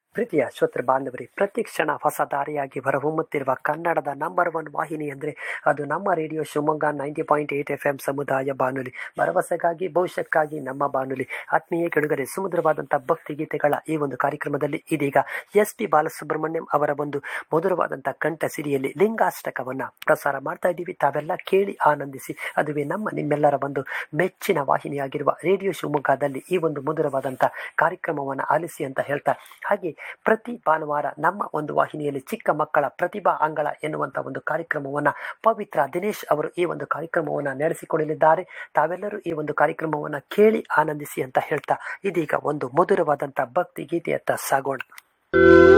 ಪ್ರೀತಿಯ ಶ್ರೋತೃ ಬಾಂಧವರೇ ಪ್ರತಿ ಕ್ಷಣ ಹೊಸ ದಾರಿಯಾಗಿ ಹೊರಹೊಮ್ಮುತ್ತಿರುವ ಕನ್ನಡದ ನಂಬರ್ ಒನ್ ವಾಹಿನಿ ಅಂದರೆ ಅದು ನಮ್ಮ radio Shivamogga ninety point eight F M ಸಮುದಾಯ ಬಾನುಲಿ ಭರವಸೆಗಾಗಿ ಭವಿಷ್ಯಕ್ಕಾಗಿ ನಮ್ಮ ಬಾನುಲಿ ಆತ್ಮೀಯ ಕೆಡುಗರೆ ಸುಮಧುರವಾದಂಥ ಭಕ್ತಿ ಗೀತೆಗಳ ಈ ಒಂದು ಕಾರ್ಯಕ್ರಮದಲ್ಲಿ ಇದೀಗ ಎಸ್ ಪಿ ಬಾಲಸುಬ್ರಹ್ಮಣ್ಯಂ ಅವರ ಒಂದು ಮಧುರವಾದಂಥ ಕಂಠ ಸಿರಿಯಲ್ಲಿ ಲಿಂಗಾಷ್ಟಕವನ್ನ ಪ್ರಸಾರ ಮಾಡ್ತಾ ಇದ್ದೀವಿ ತಾವೆಲ್ಲ ಕೇಳಿ ಆನಂದಿಸಿ ಅದುವೇ ನಮ್ಮ ನಿಮ್ಮೆಲ್ಲರ ಒಂದು ಮೆಚ್ಚಿನ ವಾಹಿನಿಯಾಗಿರುವ ರೇಡಿಯೋ ಶಿವಮೊಗ್ಗದಲ್ಲಿ ಈ ಒಂದು ಮಧುರವಾದಂಥ ಕಾರ್ಯಕ್ರಮವನ್ನು ಆಲಿಸಿ ಅಂತ ಹೇಳ್ತಾ ಹಾಗೆ ಪ್ರತಿ ಭಾನುವಾರ ನಮ್ಮ ಒಂದು ವಾಹಿನಿಯಲ್ಲಿ ಚಿಕ್ಕ ಮಕ್ಕಳ ಪ್ರತಿಭಾ ಅಂಗಳ ಎನ್ನುವಂಥ ಒಂದು ಕಾರ್ಯಕ್ರಮವನ್ನು ಪವಿತ್ರ ದಿನೇಶ್ ಅವರು ಈ ಒಂದು ಕಾರ್ಯಕ್ರಮವನ್ನು ನಡೆಸಿಕೊಡಲಿದ್ದಾರೆ ತಾವೆಲ್ಲರೂ ಈ ಒಂದು ಕಾರ್ಯಕ್ರಮವನ್ನು ಕೇಳಿ ಆನಂದಿಸಿ ಅಂತ ಹೇಳ್ತಾ ಇದೀಗ ಒಂದು ಮಧುರವಾದಂಥ ಭಕ್ತಿ ಗೀತೆಯತ್ತ ಸಾಗೋಣ